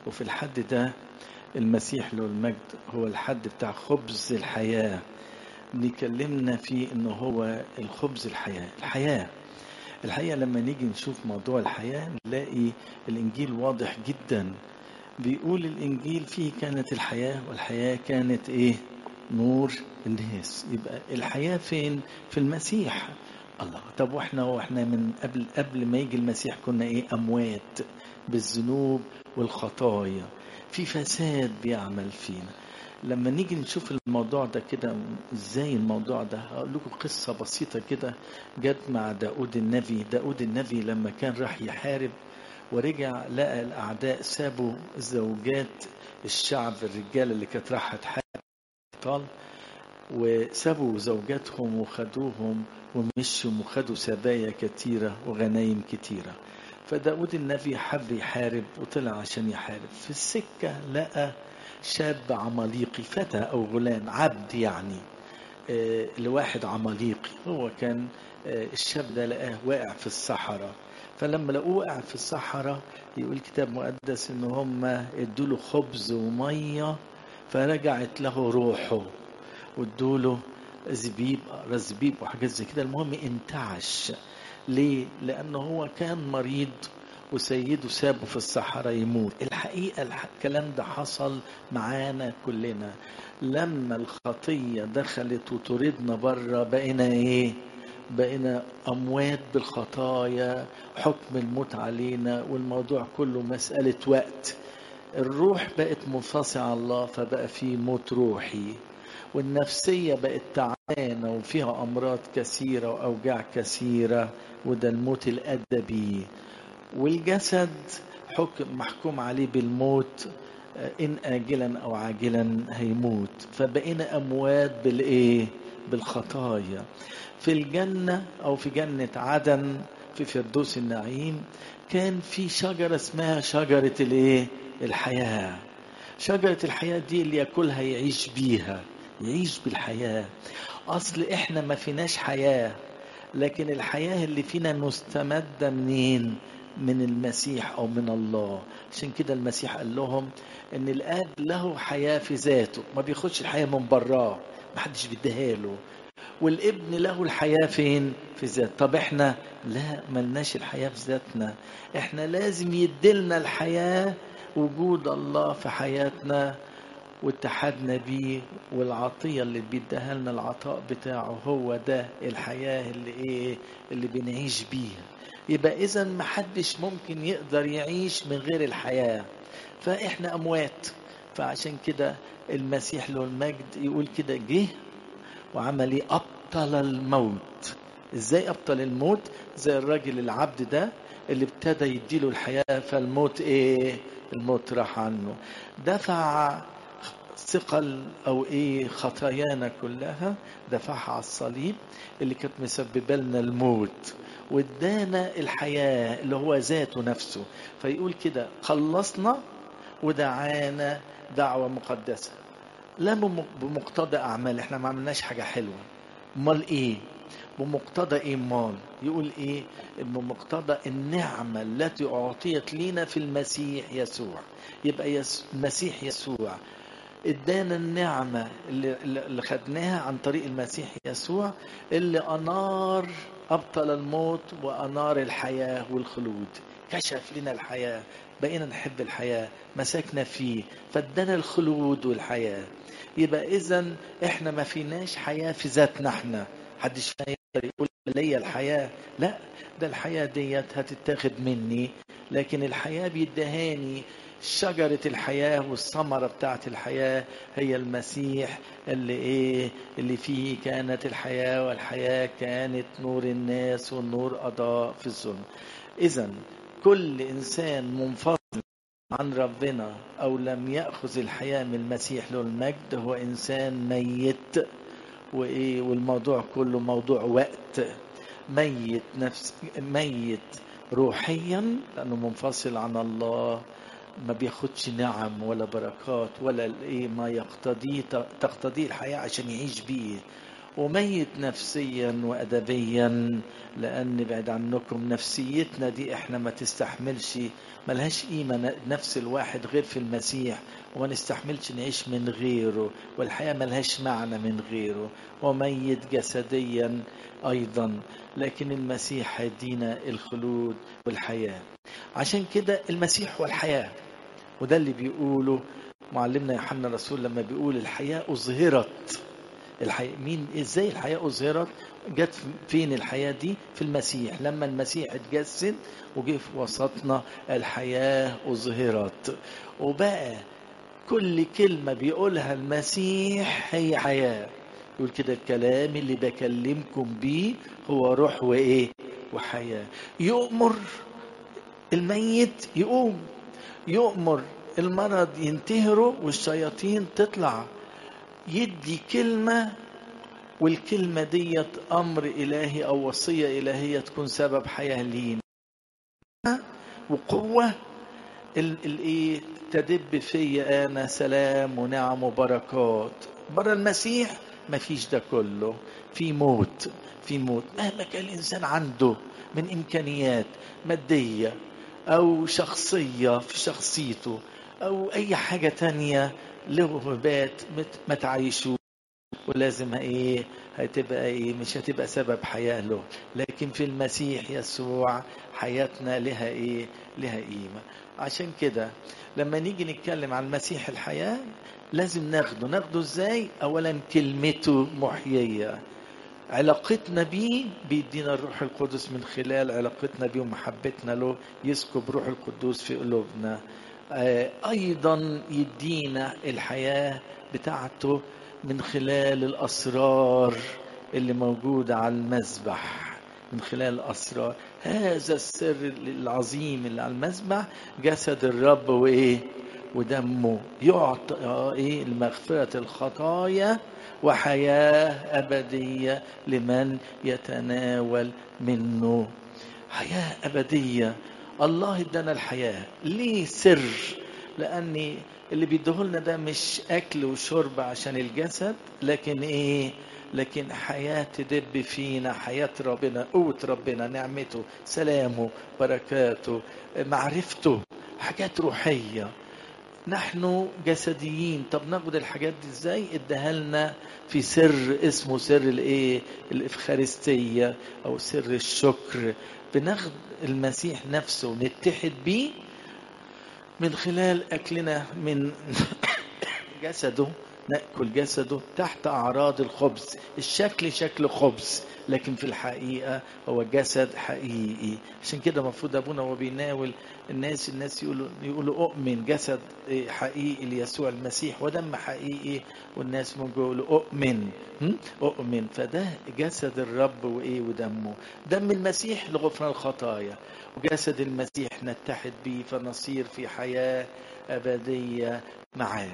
وفي الحد ده المسيح له المجد هو الحد بتاع خبز الحياة نكلمنا فيه انه هو الخبز الحياة الحياة الحقيقة لما نيجي نشوف موضوع الحياة نلاقي الإنجيل واضح جدا بيقول الإنجيل فيه كانت الحياة والحياة كانت إيه نور الناس يبقى الحياة فين في المسيح الله طب واحنا واحنا من قبل قبل ما يجي المسيح كنا ايه اموات بالذنوب والخطايا في فساد بيعمل فينا لما نيجي نشوف الموضوع ده كده ازاي الموضوع ده هقول لكم قصة بسيطة كده جت مع داود النبي داود النبي لما كان راح يحارب ورجع لقى الأعداء سابوا زوجات الشعب الرجالة اللي كانت رايحة تحارب وسابوا زوجاتهم وخدوهم ومشوا وخدوا سبايا كتيرة وغنايم كتيرة فداود النبي حب يحارب وطلع عشان يحارب في السكة لقى شاب عماليقي فتى أو غلام عبد يعني آه لواحد عماليقي هو كان آه الشاب ده لقاه واقع في الصحراء فلما لقوه واقع في الصحراء يقول الكتاب المقدس ان هم ادوا له خبز وميه فرجعت له روحه وادوا له زبيب زبيب وحاجات زي كده المهم انتعش ليه؟ لأنه هو كان مريض وسيده سابه في الصحراء يموت الحقيقة الكلام ده حصل معانا كلنا لما الخطية دخلت وطردنا بره بقينا ايه بقينا أموات بالخطايا حكم الموت علينا والموضوع كله مسألة وقت الروح بقت منفصلة عن الله فبقى في موت روحي والنفسية بقت تعبانة وفيها أمراض كثيرة وأوجاع كثيرة وده الموت الأدبي والجسد حكم محكوم عليه بالموت إن آجلا أو عاجلا هيموت فبقينا أموات بالإيه؟ بالخطايا في الجنة أو في جنة عدن في فردوس النعيم كان في شجرة اسمها شجرة الإيه؟ الحياة شجرة الحياة دي اللي ياكلها يعيش بيها يعيش بالحياة أصل إحنا ما فيناش حياة لكن الحياة اللي فينا مستمدة منين من المسيح أو من الله عشان كده المسيح قال لهم إن الآب له حياة في ذاته ما بياخدش الحياة من براه ما حدش بيديها له والابن له الحياة فين في ذات طب احنا لا ملناش الحياة في ذاتنا احنا لازم يدلنا الحياة وجود الله في حياتنا واتحدنا بيه والعطيه اللي بيديها لنا العطاء بتاعه هو ده الحياه اللي ايه اللي بنعيش بيها يبقى اذا ما حدش ممكن يقدر يعيش من غير الحياه فاحنا اموات فعشان كده المسيح له المجد يقول كده جه وعمل ايه ابطل الموت ازاي ابطل الموت زي الراجل العبد ده اللي ابتدى يديله الحياه فالموت ايه الموت راح عنه دفع ثقل او ايه خطايانا كلها دفعها على الصليب اللي كانت مسببه لنا الموت وادانا الحياه اللي هو ذاته نفسه فيقول كده خلصنا ودعانا دعوه مقدسه لا بمقتضى اعمال احنا ما عملناش حاجه حلوه امال ايه بمقتضى ايه مال يقول ايه بمقتضى النعمه التي اعطيت لنا في المسيح يسوع يبقى يس المسيح يسوع ادانا النعمة اللي, اللي خدناها عن طريق المسيح يسوع اللي أنار أبطل الموت وأنار الحياة والخلود كشف لنا الحياة بقينا نحب الحياة مسكنا فيه فادانا الخلود والحياة يبقى إذا إحنا ما فيناش حياة في ذاتنا إحنا حدش يقدر يقول لي الحياة لا ده الحياة ديت هتتاخد مني لكن الحياة بيدهاني شجرة الحياة والثمرة بتاعت الحياة هي المسيح اللي ايه اللي فيه كانت الحياة والحياة كانت نور الناس والنور أضاء في الظلم إذا كل إنسان منفصل عن ربنا أو لم يأخذ الحياة من المسيح له المجد هو إنسان ميت وإيه والموضوع كله موضوع وقت ميت نفس ميت روحيا لأنه منفصل عن الله ما بياخدش نعم ولا بركات ولا ايه ما يقتضيه تقتضيه الحياه عشان يعيش بيه وميت نفسيا وأدبيا لأن بعد عنكم نفسيتنا دي احنا ما تستحملش ملهاش قيمة نفس الواحد غير في المسيح وما نستحملش نعيش من غيره والحياة ملهاش معنى من غيره وميت جسديا أيضا لكن المسيح هيدينا الخلود والحياة عشان كده المسيح والحياة وده اللي بيقوله معلمنا يوحنا الرسول لما بيقول الحياة أظهرت الحياة مين ازاي الحياة أظهرت جت فين الحياة دي في المسيح لما المسيح اتجسد وجه في وسطنا الحياة أظهرت وبقى كل كلمة بيقولها المسيح هي حياة يقول كده الكلام اللي بكلمكم بيه هو روح وإيه وحياة يؤمر الميت يقوم يؤمر المرض ينتهروا والشياطين تطلع يدي كلمة والكلمة ديت أمر إلهي أو وصية إلهية تكون سبب حياة لينا وقوة الإيه تدب في أنا سلام ونعم وبركات برا المسيح ما فيش ده كله في موت في موت مهما كان الإنسان عنده من إمكانيات مادية أو شخصية في شخصيته أو أي حاجة تانية له هبات ما تعيشوه ولازم ايه هتبقى ايه مش هتبقى سبب حياة له لكن في المسيح يسوع حياتنا لها ايه لها قيمة عشان كده لما نيجي نتكلم عن المسيح الحياة لازم ناخده ناخده ازاي اولا كلمته محيية علاقتنا بيه بيدينا الروح القدس من خلال علاقتنا بيه ومحبتنا له يسكب روح القدوس في قلوبنا ايضا يدينا الحياة بتاعته من خلال الأسرار اللي موجودة على المذبح من خلال الأسرار هذا السر العظيم اللي على المذبح جسد الرب وإيه ودمه يعطى إيه المغفرة الخطايا وحياة أبدية لمن يتناول منه حياة أبدية الله ادانا الحياة ليه سر لأني اللي بيديهولنا ده مش اكل وشرب عشان الجسد لكن ايه لكن حياة تدب فينا حياة ربنا قوة ربنا نعمته سلامه بركاته معرفته حاجات روحية نحن جسديين طب ناخد الحاجات دي ازاي اداها لنا في سر اسمه سر الايه الافخارستيه او سر الشكر بناخد المسيح نفسه ونتحد بيه من خلال أكلنا من جسده نأكل جسده تحت أعراض الخبز الشكل شكل خبز لكن في الحقيقة هو جسد حقيقي عشان كده المفروض أبونا وهو بيناول الناس الناس يقولوا يقولوا أؤمن جسد حقيقي ليسوع المسيح ودم حقيقي والناس من جوه يقولوا أؤمن أؤمن فده جسد الرب وإيه ودمه دم المسيح لغفران الخطايا وجسد المسيح نتحد به فنصير في حياة أبدية معاه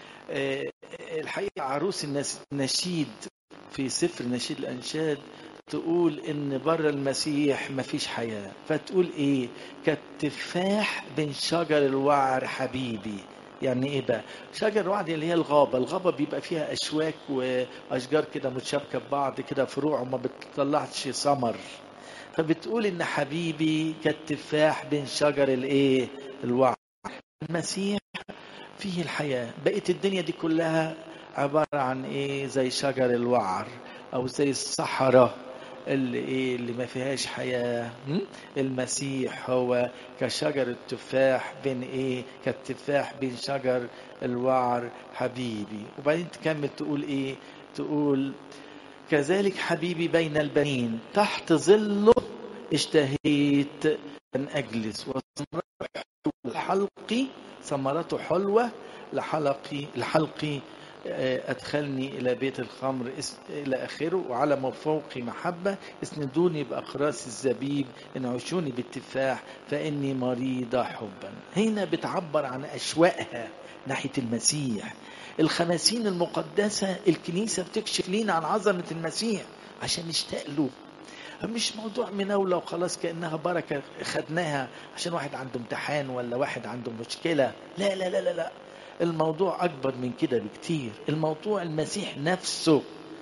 الحقيقة عروس النشيد في سفر نشيد الأنشاد تقول إن بره المسيح مفيش حياة فتقول إيه كالتفاح بين شجر الوعر حبيبي يعني ايه بقى شجر الوعد اللي هي الغابه الغابه بيبقى فيها اشواك واشجار كده متشابكه ببعض كده فروع وما بتطلعش ثمر فبتقول ان حبيبي كالتفاح بين شجر الايه الوعر المسيح فيه الحياه بقت الدنيا دي كلها عباره عن ايه زي شجر الوعر او زي الصحراء اللي ايه اللي ما فيهاش حياه المسيح هو كشجر التفاح بين ايه كالتفاح بين شجر الوعر حبيبي وبعدين تكمل تقول ايه تقول كذلك حبيبي بين البنين تحت ظله اشتهيت ان اجلس وثمرته الحلقي ثمرته حلوه لحلقي الحلقي أدخلني إلى بيت الخمر إلى آخره وعلى فوقي محبة اسندوني بأقراص الزبيب انعشوني بالتفاح فإني مريضة حبا هنا بتعبر عن أشواقها ناحية المسيح الخماسين المقدسة الكنيسة بتكشف لينا عن عظمة المسيح عشان نشتاق له مش موضوع مناولة وخلاص كأنها بركة خدناها عشان واحد عنده امتحان ولا واحد عنده مشكلة لا لا لا لا, لا. الموضوع أكبر من كده بكتير الموضوع المسيح نفسه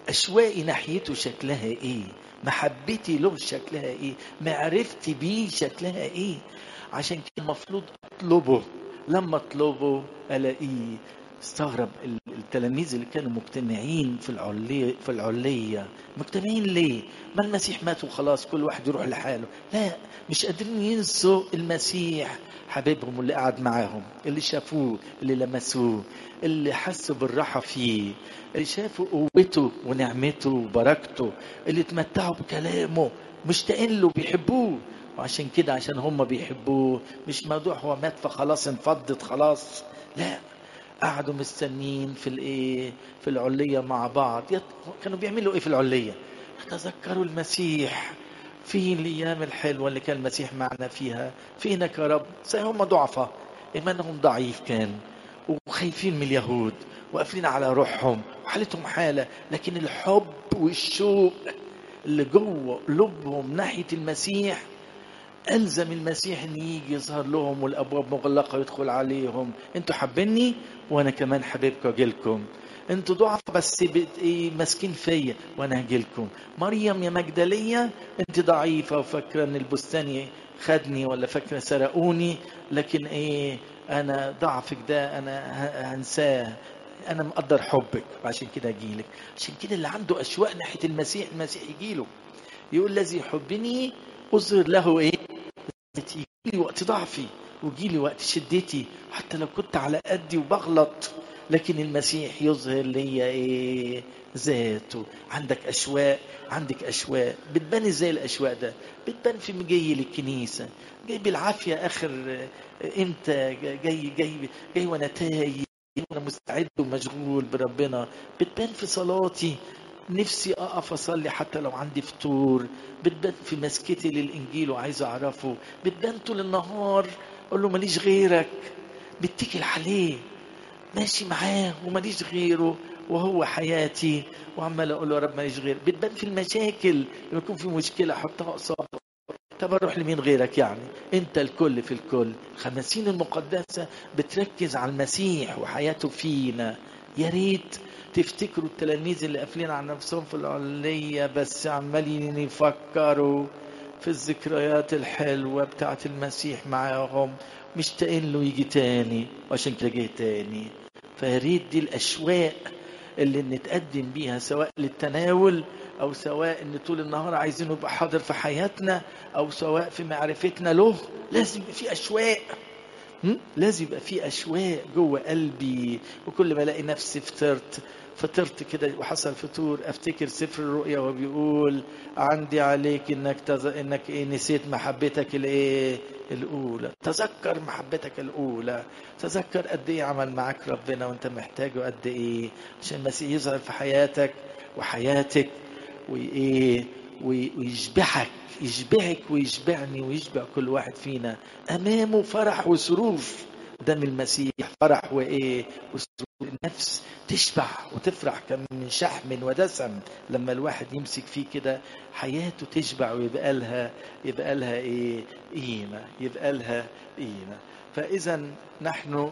أشواقي ناحيته شكلها إيه محبتي له شكلها إيه معرفتي بيه شكلها إيه عشان كده المفروض أطلبه لما أطلبه ألاقيه استغرب التلاميذ اللي كانوا مجتمعين في العلية في العلية مجتمعين ليه؟ ما المسيح مات وخلاص كل واحد يروح لحاله لا مش قادرين ينسوا المسيح حبيبهم اللي قعد معاهم اللي شافوه اللي لمسوه اللي حسوا بالراحة فيه اللي شافوا قوته ونعمته وبركته اللي اتمتعوا بكلامه مشتاقين له بيحبوه وعشان كده عشان هم بيحبوه مش موضوع هو مات فخلاص انفضت خلاص لا قعدوا مستنين في الايه في العليه مع بعض كانوا بيعملوا ايه في العليه تذكروا المسيح في الايام الحلوه اللي كان المسيح معنا فيها فينك يا رب هم ضعفاء ايمانهم ضعيف كان وخايفين من اليهود وقافلين على روحهم وحالتهم حاله لكن الحب والشوق اللي جوه قلوبهم ناحيه المسيح ألزم المسيح أن يجي يظهر لهم والأبواب مغلقة يدخل عليهم أنتوا حابيني وأنا كمان حبيبكم أجيلكم أنتوا ضعف بس إيه ماسكين فيا وأنا هجيلكم مريم يا مجدلية أنت ضعيفة وفاكرة أن البستاني خدني ولا فاكرة سرقوني لكن إيه أنا ضعفك ده أنا هنساه أنا مقدر حبك وعشان كده أجيلك عشان كده اللي عنده أشواق ناحية المسيح المسيح يجيله يقول الذي يحبني أظهر له إيه يجي لي وقت ضعفي ويجي لي وقت شدتي حتى لو كنت على قدي وبغلط لكن المسيح يظهر لي ايه ذاته عندك اشواق عندك اشواق بتبان ازاي الاشواق ده بتبان في جاي للكنيسه جاي بالعافيه اخر امتى جاي جاي جاي وانا تايه وانا مستعد ومشغول بربنا بتبان في صلاتي نفسي اقف اصلي حتى لو عندي فطور بتبان في مسكتي للانجيل وعايز اعرفه بتبان طول النهار اقول له ماليش غيرك بتكل عليه ماشي معاه وماليش غيره وهو حياتي وعمال اقول له يا رب ماليش غير بتبان في المشاكل لما يكون في مشكله احطها قصاد طب اروح لمين غيرك يعني انت الكل في الكل الخمسين المقدسه بتركز على المسيح وحياته فينا يا ريت تفتكروا التلاميذ اللي قافلين على نفسهم في العلية بس عمالين يفكروا في الذكريات الحلوة بتاعت المسيح معاهم مشتاقين له يجي تاني وعشان كده جه تاني فياريت دي الأشواق اللي نتقدم بيها سواء للتناول أو سواء إن طول النهار عايزينه يبقى حاضر في حياتنا أو سواء في معرفتنا له لازم يبقى في أشواق لازم يبقى في اشواق جوه قلبي وكل ما الاقي نفسي فطرت فطرت كده وحصل فطور افتكر سفر الرؤيا وبيقول عندي عليك انك تز... انك ايه نسيت محبتك الايه الاولى تذكر محبتك الاولى تذكر قد ايه عمل معاك ربنا وانت محتاجه قد ايه عشان المسيح يظهر في حياتك وحياتك وايه ويشبعك يشبعك ويشبعني ويشبع كل واحد فينا امامه فرح وسرور دم المسيح فرح وايه وسرور النفس تشبع وتفرح كم من شحم ودسم لما الواحد يمسك فيه كده حياته تشبع ويبقى لها يبقى لها ايه قيمه يبقى لها قيمه فاذا نحن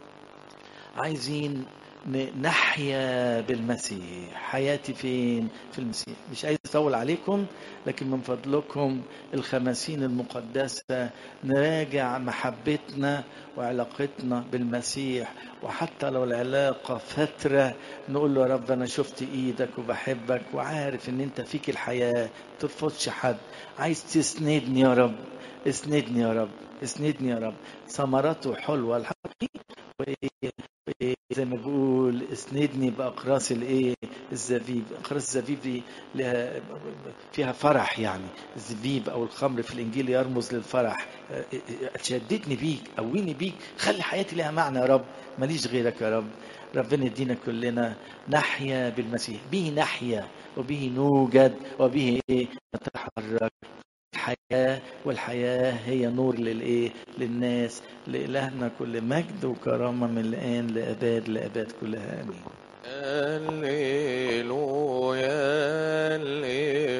عايزين نحيا بالمسيح حياتي فين في المسيح مش عايز اطول عليكم لكن من فضلكم الخمسين المقدسة نراجع محبتنا وعلاقتنا بالمسيح وحتى لو العلاقة فترة نقول له يا رب أنا شفت إيدك وبحبك وعارف إن أنت فيك الحياة ترفضش حد عايز تسندني يا رب اسندني يا رب اسندني يا رب ثمرته حلوة الحقيقة زي ما بقول اسندني باقراص الايه الزبيب اقراص الزبيب دي لها فيها فرح يعني الزبيب او الخمر في الانجيل يرمز للفرح شدتني بيك قويني بيك خلي حياتي لها معنى يا رب ماليش غيرك يا رب ربنا يدينا كلنا نحيا بالمسيح به نحيا وبه نوجد وبه ايه نتحرك الحياة والحياة هي نور للإيه للناس لإلهنا كل مجد وكرامة من الآن لأباد لأباد كلها آمين هللويا